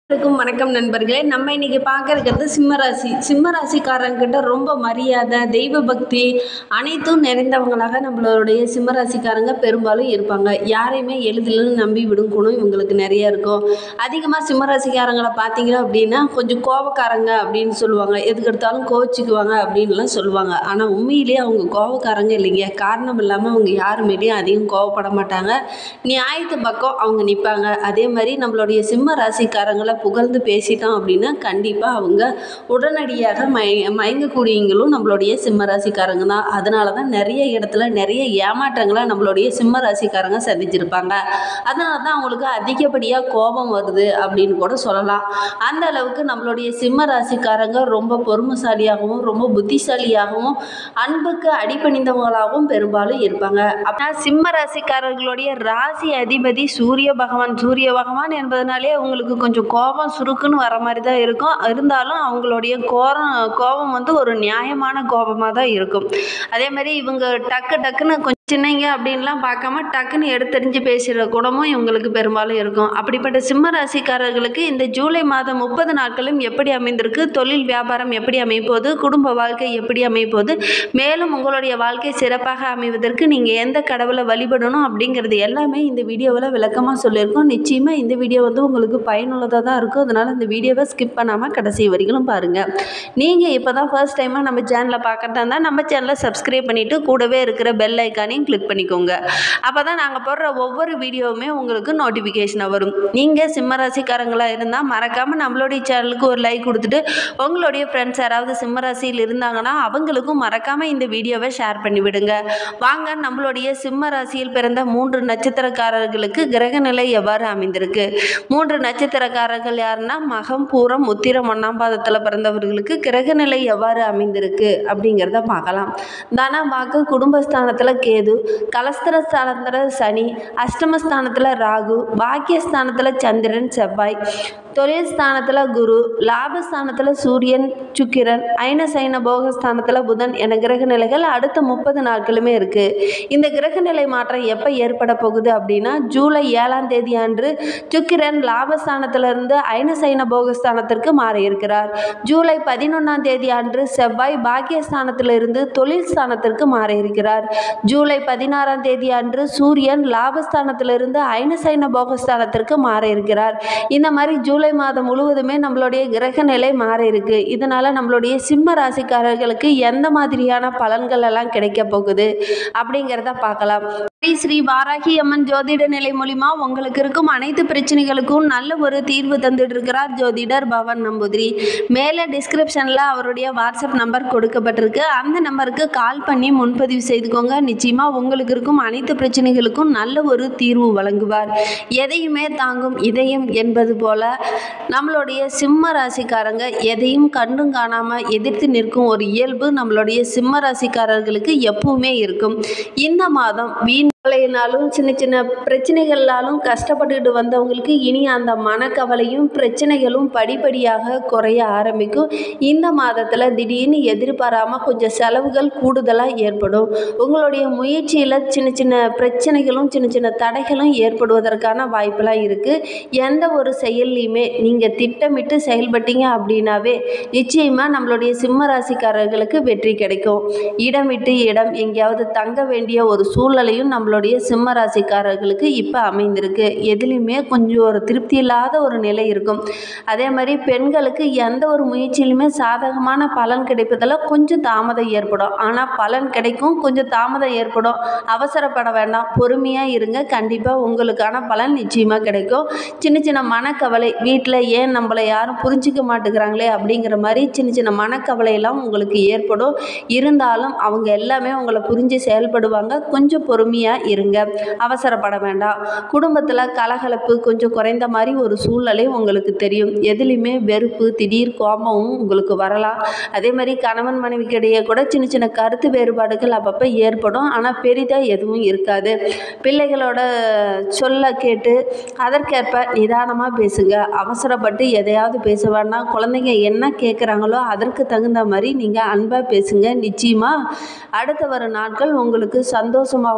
அனைவருக்கும் வணக்கம் நண்பர்களே நம்ம இன்னைக்கு பார்க்க இருக்கிறது சிம்மராசி சிம்மராசிக்காரங்கிட்ட ரொம்ப மரியாதை தெய்வ பக்தி அனைத்தும் நிறைந்தவங்களாக நம்மளுடைய சிம்மராசிக்காரங்க பெரும்பாலும் இருப்பாங்க யாரையுமே எளிதில் நம்பி விடும் குணம் இவங்களுக்கு நிறைய இருக்கும் அதிகமாக சிம்மராசிக்காரங்களை பார்த்தீங்க அப்படின்னா கொஞ்சம் கோபக்காரங்க அப்படின்னு சொல்லுவாங்க எதுக்கு எடுத்தாலும் கோச்சிக்குவாங்க அப்படின்லாம் சொல்லுவாங்க ஆனால் உண்மையிலேயே அவங்க கோபக்காரங்க இல்லைங்க காரணம் இல்லாமல் அவங்க யார் மேலேயும் அதிகம் கோவப்பட மாட்டாங்க நியாயத்து பக்கம் அவங்க நிற்பாங்க அதே மாதிரி நம்மளுடைய சிம்ம ராசிக்காரங்களை புகழ்ந்து பேசிட்டோம் அப்படின்னா கண்டிப்பாக அவங்க உடனடியாக மய மயங்கக்கூடியவங்களும் நம்மளுடைய சிம்ம ராசிக்காரங்க தான் அதனால தான் நிறைய இடத்துல நிறைய ஏமாற்றங்களை நம்மளுடைய சிம்ம ராசிக்காரங்க சந்திச்சிருப்பாங்க அதனால தான் அவங்களுக்கு அதிகப்படியாக கோபம் வருது அப்படின்னு கூட சொல்லலாம் அந்த அளவுக்கு நம்மளுடைய சிம்ம ராசிக்காரங்க ரொம்ப பொறுமைசாலியாகவும் ரொம்ப புத்திசாலியாகவும் அன்புக்கு அடிபணிந்தவங்களாகவும் பெரும்பாலும் இருப்பாங்க அப்படின்னா சிம்ம ராசிக்காரர்களுடைய ராசி அதிபதி சூரிய பகவான் சூரிய பகவான் என்பதனாலே அவங்களுக்கு கொஞ்சம் கோபம் சுருக்குன்னு வர மாதிரி தான் இருக்கும் இருந்தாலும் அவங்களுடைய கோரம் கோபம் வந்து ஒரு நியாயமான கோபமாக தான் இருக்கும் அதே மாதிரி இவங்க டக்கு டக்குன்னு கொஞ்சம் சின்னங்க அப்படின்லாம் பார்க்காம டக்குன்னு எடுத்தெறிஞ்சு பேசுகிற குணமும் இவங்களுக்கு பெரும்பாலும் இருக்கும் அப்படிப்பட்ட சிம்ம ராசிக்காரர்களுக்கு இந்த ஜூலை மாதம் முப்பது நாட்களும் எப்படி அமைந்திருக்கு தொழில் வியாபாரம் எப்படி அமைப்போது குடும்ப வாழ்க்கை எப்படி அமைப்போது மேலும் உங்களுடைய வாழ்க்கை சிறப்பாக அமைவதற்கு நீங்கள் எந்த கடவுளை வழிபடணும் அப்படிங்கிறது எல்லாமே இந்த வீடியோவில் விளக்கமாக சொல்லியிருக்கோம் நிச்சயமாக இந்த வீடியோ வந்து உங்களுக்கு பயனுள்ளதாக தான் இருக்கும் அதனால் இந்த வீடியோவை ஸ்கிப் பண்ணாமல் கடைசி வரைக்கும் பாருங்கள் நீங்கள் இப்போ தான் ஃபர்ஸ்ட் டைமாக நம்ம சேனலை பார்க்குறதா இருந்தால் நம்ம சேனலை சப்ஸ்கிரைப் பண்ணிவிட்டு கூடவே இருக்கிற பெல் ஐக்கானையும் கிளிக் பண்ணிக்கோங்க அப்போ தான் நாங்கள் போடுற ஒவ்வொரு வீடியோவுமே உங்களுக்கு நோட்டிஃபிகேஷனாக வரும் நீங்கள் சிம்மராசிக்காரங்களாக இருந்தால் மறக்காமல் நம்மளுடைய சேனலுக்கு ஒரு லைக் கொடுத்துட்டு உங்களுடைய ஃப்ரெண்ட்ஸ் யாராவது சிம்மராசியில் இருந்தாங்கன்னா அவங்களுக்கும் மறக்காமல் இந்த வீடியோவை ஷேர் பண்ணி விடுங்க வாங்க நம்மளுடைய சிம்ம ராசியில் பிறந்த மூன்று நட்சத்திரக்காரர்களுக்கு கிரக நிலை எவ்வாறு அமைந்திருக்கு மூன்று நட்சத்திரக்காரர்கள் யாருன்னா மகம் பூரம் உத்திரம் ஒன்றாம் பாதத்தில் பிறந்தவர்களுக்கு கிரக நிலை எவ்வாறு அமைந்திருக்கு அப்படிங்கிறத பார்க்கலாம் தன வாக்கு குடும்பஸ்தானத்தில் கேது கலஸ்திரஸ்தானத்தில் சனி அஷ்டமஸ்தானத்தில் ராகு பாக்கியஸ்தானத்தில் சந்திரன் செவ்வாய் தொழில் ஸ்தானத்தில் குரு லாபஸ்தானத்தில் சூரியன் சுக்கிரன் ஐன சைன போகஸ்தானத்தில் புதன் என கிரக நிலைகள் அடுத்த முப்பது நாட்களுமே இருக்குது இந்த கிரக நிலை மாற்றம் எப்போ ஏற்பட போகுது அப்படின்னா ஜூலை ஏழாம் தேதி அன்று சுக்கிரன் லாபஸ்தானத்திலிருந்து ஐன சைன போகஸ்தானத்திற்கு மாற இருக்கிறார் ஜூலை பதினொன்றாம் தேதி அன்று செவ்வாய் பாக்கியஸ்தானத்திலிருந்து தொழில் ஸ்தானத்திற்கு மாற இருக்கிறார் ஜூலை பதினாறாம் தேதி அன்று சூரியன் லாபஸ்தானத்திலிருந்து ஐன சைன போகஸ்தானத்திற்கு மாற இருக்கிறார் இந்த மாதிரி ஜூலை மாதம் முழுவதுமே நம்மளுடைய கிரக நிலை மாற இருக்கு இதனால நம்மளுடைய சிம்ம ராசிக்காரர்களுக்கு எந்த மாதிரியான பலன்கள் எல்லாம் கிடைக்க போகுது அப்படிங்கிறத பார்க்கலாம் ஸ்ரீ ஸ்ரீ வாராகி அம்மன் ஜோதிட நிலை மூலிமா உங்களுக்கு இருக்கும் அனைத்து பிரச்சனைகளுக்கும் நல்ல ஒரு தீர்வு தந்துட்டு இருக்கிறார் ஜோதிடர் பவன் நம்பூதிரி மேலே டிஸ்கிரிப்ஷனில் அவருடைய வாட்ஸ்அப் நம்பர் கொடுக்கப்பட்டிருக்கு அந்த நம்பருக்கு கால் பண்ணி முன்பதிவு செய்துக்கோங்க நிச்சயமாக உங்களுக்கு இருக்கும் அனைத்து பிரச்சனைகளுக்கும் நல்ல ஒரு தீர்வு வழங்குவார் எதையுமே தாங்கும் இதயம் என்பது போல நம்மளுடைய சிம்ம ராசிக்காரங்க எதையும் கண்டும் காணாமல் எதிர்த்து நிற்கும் ஒரு இயல்பு நம்மளுடைய சிம்ம ராசிக்காரர்களுக்கு எப்பவுமே இருக்கும் இந்த மாதம் வீண் கவலையினாலும் சின்ன சின்ன பிரச்சனைகளாலும் கஷ்டப்பட்டுட்டு வந்தவங்களுக்கு இனி அந்த மனக்கவலையும் பிரச்சனைகளும் படிப்படியாக குறைய ஆரம்பிக்கும் இந்த மாதத்தில் திடீர்னு எதிர்பாராமல் கொஞ்சம் செலவுகள் கூடுதலாக ஏற்படும் உங்களுடைய முயற்சியில் சின்ன சின்ன பிரச்சனைகளும் சின்ன சின்ன தடைகளும் ஏற்படுவதற்கான வாய்ப்பெல்லாம் இருக்குது எந்த ஒரு செயல்லையுமே நீங்கள் திட்டமிட்டு செயல்பட்டீங்க அப்படின்னாவே நிச்சயமாக நம்மளுடைய சிம்ம ராசிக்காரர்களுக்கு வெற்றி கிடைக்கும் இடம் விட்டு இடம் எங்கேயாவது தங்க வேண்டிய ஒரு சூழ்நிலையும் நம்மளுடைய சிம்ம ராசிக்காரர்களுக்கு இப்போ அமைந்திருக்கு எதுலேயுமே கொஞ்சம் ஒரு திருப்தி இல்லாத ஒரு நிலை இருக்கும் அதே மாதிரி பெண்களுக்கு எந்த ஒரு முயற்சியிலுமே சாதகமான பலன் கிடைப்பதில் கொஞ்சம் தாமதம் ஏற்படும் ஆனால் பலன் கிடைக்கும் கொஞ்சம் தாமதம் ஏற்படும் அவசரப்பட வேண்டாம் பொறுமையாக இருங்க கண்டிப்பாக உங்களுக்கான பலன் நிச்சயமாக கிடைக்கும் சின்ன சின்ன மனக்கவலை வீட்டில் ஏன் நம்மளை யாரும் புரிஞ்சிக்க மாட்டேங்கிறாங்களே அப்படிங்கிற மாதிரி சின்ன சின்ன மனக்கவலையெல்லாம் உங்களுக்கு ஏற்படும் இருந்தாலும் அவங்க எல்லாமே உங்களை புரிஞ்சு செயல்படுவாங்க கொஞ்சம் பொறுமையாக இருங்க அவசரப்பட வேண்டாம் குடும்பத்தில் கலகலப்பு கொஞ்சம் குறைந்த மாதிரி ஒரு சூழ்நிலை உங்களுக்கு தெரியும் எதுலேயுமே வெறுப்பு திடீர் கோபமும் உங்களுக்கு வரலாம் அதே மாதிரி கணவன் மனைவிக்கிடையே கூட சின்ன சின்ன கருத்து வேறுபாடுகள் அப்பப்போ ஏற்படும் ஆனால் பெரிதாக எதுவும் இருக்காது பிள்ளைகளோட சொல்ல கேட்டு அதற்கேற்ப நிதானமாக பேசுங்க அவசரப்பட்டு எதையாவது பேச வேண்டாம் குழந்தைங்க என்ன கேட்குறாங்களோ அதற்கு தகுந்த மாதிரி நீங்கள் அன்பாக பேசுங்க நிச்சயமாக அடுத்த வர நாட்கள் உங்களுக்கு சந்தோஷமாகவும் மகிழ்ச்சி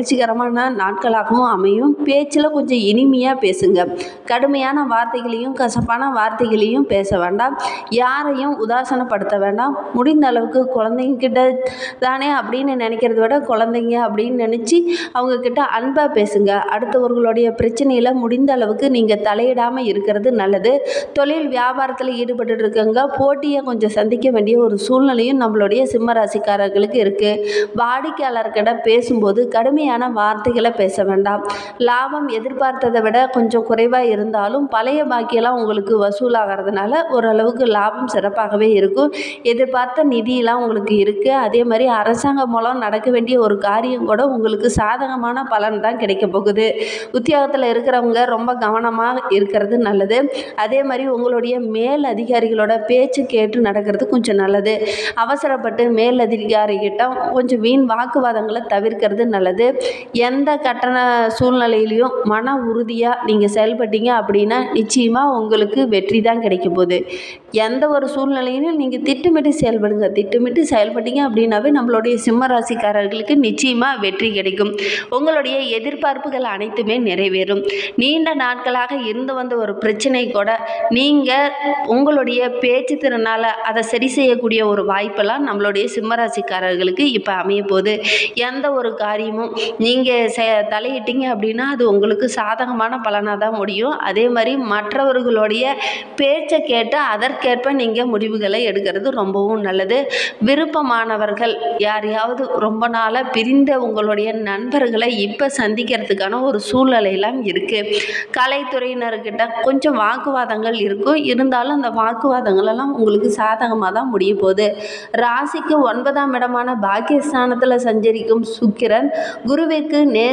மகிழ்ச்சிகரமான நாட்களாகவும் அமையும் பேச்சில் கொஞ்சம் இனிமையாக பேசுங்க கடுமையான வார்த்தைகளையும் கசப்பான வார்த்தைகளையும் பேச வேண்டாம் யாரையும் உதாசனப்படுத்த வேண்டாம் முடிந்த அளவுக்கு குழந்தைங்க கிட்ட தானே அப்படின்னு நினைக்கிறத விட குழந்தைங்க அப்படின்னு நினச்சி அவங்கக்கிட்ட அன்பாக பேசுங்க அடுத்தவர்களுடைய பிரச்சனையில் முடிந்த அளவுக்கு நீங்கள் தலையிடாமல் இருக்கிறது நல்லது தொழில் வியாபாரத்தில் ஈடுபட்டு இருக்கவங்க போட்டியை கொஞ்சம் சந்திக்க வேண்டிய ஒரு சூழ்நிலையும் நம்மளுடைய சிம்ம ராசிக்காரர்களுக்கு இருக்குது வாடிக்கையாளர்கிட்ட பேசும்போது கடுமையான வார்த்தைகளை பேச வேண்டாம் லாபம் எதிர்பார்த்ததை விட கொஞ்சம் குறைவாக இருந்தாலும் பழைய பாக்கியெல்லாம் உங்களுக்கு வசூலாகிறதுனால ஓரளவுக்கு லாபம் சிறப்பாகவே இருக்கும் எதிர்பார்த்த நிதியெல்லாம் உங்களுக்கு இருக்குது அதே மாதிரி அரசாங்கம் மூலம் நடக்க வேண்டிய ஒரு காரியம் கூட உங்களுக்கு சாதகமான பலன் தான் கிடைக்க போகுது உத்தியோகத்தில் இருக்கிறவங்க ரொம்ப கவனமாக இருக்கிறது நல்லது அதே மாதிரி உங்களுடைய மேல் அதிகாரிகளோட பேச்சு கேட்டு நடக்கிறது கொஞ்சம் நல்லது அவசரப்பட்டு மேல் அதிகாரிகிட்ட கொஞ்சம் வீண் வாக்குவாதங்களை தவிர்க்கிறது நல்லது எந்த கட்டண சூழ்நிலையிலையும் மன உறுதியாக நீங்கள் செயல்பட்டீங்க அப்படின்னா நிச்சயமாக உங்களுக்கு வெற்றி தான் கிடைக்க போகுது எந்த ஒரு சூழ்நிலையிலும் நீங்கள் திட்டமிட்டு செயல்படுங்க திட்டமிட்டு செயல்பட்டீங்க அப்படின்னாவே நம்மளுடைய சிம்ம ராசிக்காரர்களுக்கு நிச்சயமாக வெற்றி கிடைக்கும் உங்களுடைய எதிர்பார்ப்புகள் அனைத்துமே நிறைவேறும் நீண்ட நாட்களாக இருந்து வந்த ஒரு பிரச்சனை கூட நீங்கள் உங்களுடைய பேச்சு திறனால் அதை சரி செய்யக்கூடிய ஒரு வாய்ப்பெல்லாம் நம்மளுடைய சிம்ம ராசிக்காரர்களுக்கு இப்போ அமைய போகுது எந்த ஒரு காரியமும் நீங்கள் செ தலையிட்டீங்க அப்படின்னா அது உங்களுக்கு சாதகமான பலனாக தான் முடியும் அதே மாதிரி மற்றவர்களுடைய பேச்சை கேட்டு அதற்கேற்ப நீங்கள் முடிவுகளை எடுக்கிறது ரொம்பவும் நல்லது விருப்பமானவர்கள் யாரையாவது ரொம்ப நாளாக பிரிந்த உங்களுடைய நண்பர்களை இப்போ சந்திக்கிறதுக்கான ஒரு சூழ்நிலையெல்லாம் இருக்குது கலைத்துறையினர்கிட்ட கொஞ்சம் வாக்குவாதங்கள் இருக்கும் இருந்தாலும் அந்த வாக்குவாதங்கள் எல்லாம் உங்களுக்கு சாதகமாக தான் முடிய போகுது ராசிக்கு ஒன்பதாம் இடமான பாக்கியஸ்தானத்தில் சஞ்சரிக்கும் சுக்கிரன் குருவிற்கு நே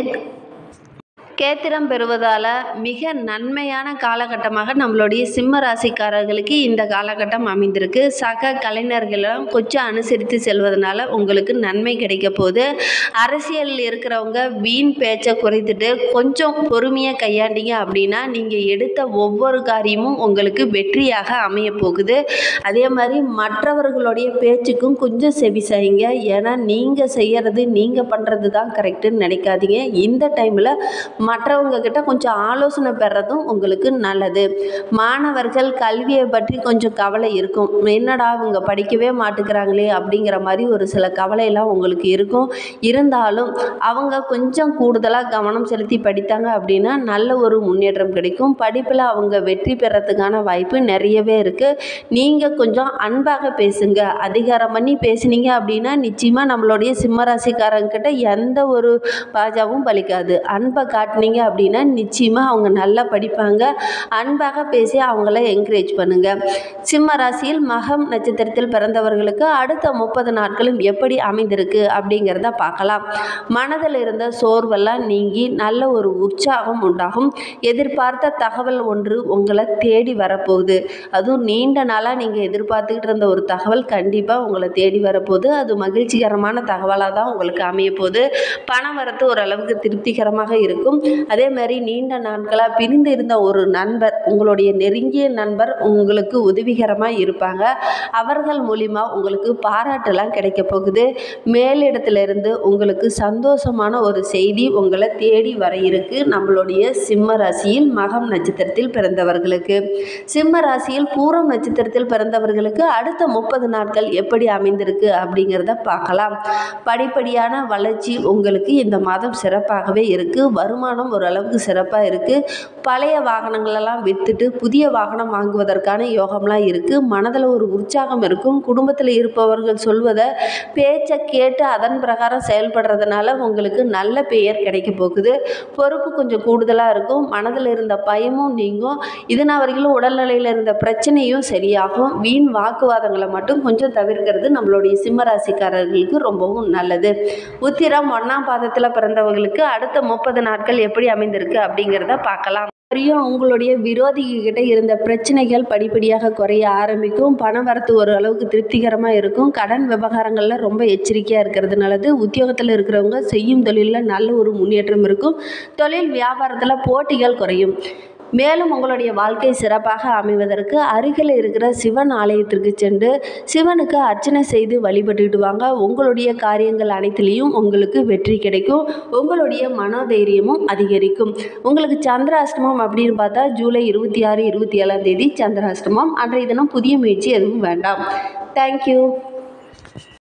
கேத்திரம் பெறுவதால் மிக நன்மையான காலகட்டமாக நம்மளுடைய சிம்ம ராசிக்காரர்களுக்கு இந்த காலகட்டம் அமைந்திருக்கு சக கலைஞர்களும் கொஞ்சம் அனுசரித்து செல்வதனால உங்களுக்கு நன்மை கிடைக்க போகுது அரசியலில் இருக்கிறவங்க வீண் பேச்சை குறைத்துட்டு கொஞ்சம் பொறுமையாக கையாண்டீங்க அப்படின்னா நீங்கள் எடுத்த ஒவ்வொரு காரியமும் உங்களுக்கு வெற்றியாக அமைய போகுது அதே மாதிரி மற்றவர்களுடைய பேச்சுக்கும் கொஞ்சம் செவி செய்யுங்க ஏன்னா நீங்கள் செய்கிறது நீங்கள் பண்ணுறது தான் கரெக்டுன்னு நினைக்காதீங்க இந்த டைமில் மற்றவங்க கிட்ட கொஞ்சம் ஆலோசனை பெறதும் உங்களுக்கு நல்லது மாணவர்கள் கல்வியை பற்றி கொஞ்சம் கவலை இருக்கும் என்னடா இவங்க படிக்கவே மாட்டுக்கிறாங்களே அப்படிங்கிற மாதிரி ஒரு சில கவலையெல்லாம் உங்களுக்கு இருக்கும் இருந்தாலும் அவங்க கொஞ்சம் கூடுதலாக கவனம் செலுத்தி படித்தாங்க அப்படின்னா நல்ல ஒரு முன்னேற்றம் கிடைக்கும் படிப்பில் அவங்க வெற்றி பெறத்துக்கான வாய்ப்பு நிறையவே இருக்குது நீங்கள் கொஞ்சம் அன்பாக பேசுங்க அதிகாரம் பண்ணி பேசுனீங்க அப்படின்னா நிச்சயமாக நம்மளுடைய சிம்மராசிக்காரங்கிட்ட எந்த ஒரு பாஜாவும் பலிக்காது அன்பை காட்டினீங்க அப்படின்னா நிச்சயமாக அவங்க நல்லா படிப்பாங்க அன்பாக பேசி அவங்கள என்கரேஜ் பண்ணுங்கள் சிம்ம ராசியில் மகம் நட்சத்திரத்தில் பிறந்தவர்களுக்கு அடுத்த முப்பது நாட்களும் எப்படி அமைந்திருக்கு அப்படிங்கிறத பார்க்கலாம் மனதில் இருந்த சோர்வெல்லாம் நீங்கி நல்ல ஒரு உற்சாகம் உண்டாகும் எதிர்பார்த்த தகவல் ஒன்று உங்களை தேடி வரப்போகுது அதுவும் நீண்ட நாளாக நீங்கள் எதிர்பார்த்துக்கிட்டு இருந்த ஒரு தகவல் கண்டிப்பாக உங்களை தேடி வரப்போகுது அது மகிழ்ச்சிகரமான தகவலாக தான் உங்களுக்கு அமைய போகுது பண வரத்து ஓரளவுக்கு திருப்திகரமாக இருக்கும் அதே மாதிரி நீண்ட நாட்களாக பிரிந்து இருந்த ஒரு நண்பர் உங்களுடைய நெருங்கிய நண்பர் உங்களுக்கு உதவிகரமாக இருப்பாங்க அவர்கள் மூலிமா உங்களுக்கு பாராட்டெல்லாம் கிடைக்க போகுது மேலிடத்திலிருந்து உங்களுக்கு சந்தோஷமான ஒரு செய்தி உங்களை தேடி வர இருக்கு நம்மளுடைய சிம்ம ராசியில் மகம் நட்சத்திரத்தில் பிறந்தவர்களுக்கு சிம்ம ராசியில் பூரம் நட்சத்திரத்தில் பிறந்தவர்களுக்கு அடுத்த முப்பது நாட்கள் எப்படி அமைந்திருக்கு அப்படிங்கிறத பார்க்கலாம் படிப்படியான வளர்ச்சி உங்களுக்கு இந்த மாதம் சிறப்பாகவே இருக்குது வருமானம் ஓரளவுக்கு சிறப்பாக இருக்குது பழைய வாகனங்களெல்லாம் விற்றுட்டு புதிய வாகனம் வாங்குவதற்கான யோகம்லாம் இருக்குது மனதில் ஒரு உற்சாகம் இருக்கும் குடும்பத்தில் இருப்பவர்கள் சொல்வதை பேச்சை கேட்டு அதன் பிரகாரம் செயல்படுறதுனால உங்களுக்கு நல்ல பெயர் கிடைக்க போகுது பொறுப்பு கொஞ்சம் கூடுதலாக இருக்கும் மனதில் இருந்த பயமும் நீங்கும் இதனால் வரைக்கும் உடல்நிலையில் இருந்த பிரச்சனையும் சரியாகும் வீண் வாக்குவாதங்களை மட்டும் கொஞ்சம் தவிர்க்கிறது நம்மளுடைய சிம்மராசிக்காரர்களுக்கு ரொம்பவும் நல்லது உத்திரம் ஒன்றாம் பாதத்தில் பிறந்தவங்களுக்கு அடுத்த முப்பது நாட்கள் எப்படி அமைந்திருக்கு அப்படிங்கிறத பார்க்கலாம் வரையும் உங்களுடைய விரோதிகிட்ட இருந்த பிரச்சனைகள் படிப்படியாக குறைய ஆரம்பிக்கும் பண வரத்து ஒரு அளவுக்கு திருப்திகரமாக இருக்கும் கடன் விவகாரங்களில் ரொம்ப எச்சரிக்கையாக இருக்கிறது நல்லது உத்தியோகத்தில் இருக்கிறவங்க செய்யும் தொழிலில் நல்ல ஒரு முன்னேற்றம் இருக்கும் தொழில் வியாபாரத்தில் போட்டிகள் குறையும் மேலும் உங்களுடைய வாழ்க்கை சிறப்பாக அமைவதற்கு அருகில் இருக்கிற சிவன் ஆலயத்திற்கு சென்று சிவனுக்கு அர்ச்சனை செய்து வழிபட்டுட்டு வாங்க உங்களுடைய காரியங்கள் அனைத்துலேயும் உங்களுக்கு வெற்றி கிடைக்கும் உங்களுடைய மனோதைரியமும் அதிகரிக்கும் உங்களுக்கு சந்திராஷ்டமம் அப்படின்னு பார்த்தா ஜூலை இருபத்தி ஆறு இருபத்தி ஏழாம் தேதி சந்திராஷ்டமம் அன்றைய தினம் புதிய முயற்சி எதுவும் வேண்டாம் தேங்க்யூ